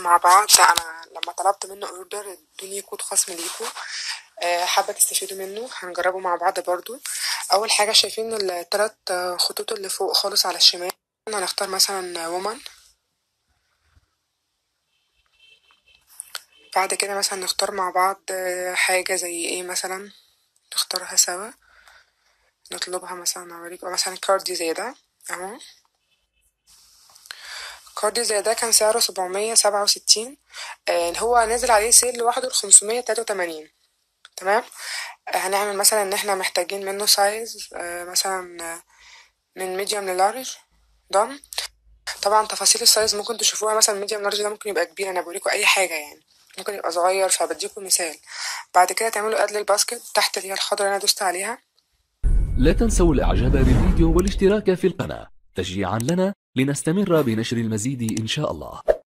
مع بعض انا لما طلبت منه اوردر ادوني كود خصم ليكو آه، حابة تستفيدوا منه هنجربه مع بعض برضو اول حاجة شايفين التلات آه، خطوط اللي فوق خالص على الشمال هنختار مثلا وومن بعد كده مثلا نختار مع بعض آه، حاجة زي ايه مثلا نختارها سوا نطلبها مثلا اوريكم مثلا كاردي زي ده اهو كاردي زي ده كان سعره سبعمية سبعة وستين هو نازل عليه سيل لوحده لخمسمية تلاتة وتمانين تمام آه، هنعمل مثلا ان احنا محتاجين منه سايز آه، مثلا آه، من ميديوم للارج دون طبعا تفاصيل السايز ممكن تشوفوها مثلا ميديوم لارج ده ممكن يبقى كبير انا بوريكم اي حاجه يعني ممكن يبقى صغير فبديكم مثال بعد كده تعملوا اد للباسكت تحت اللي هي الخضرا اللي انا دوست عليها لا تنسوا الاعجاب بالفيديو والاشتراك في القناة تشجيعا لنا لنستمر بنشر المزيد ان شاء الله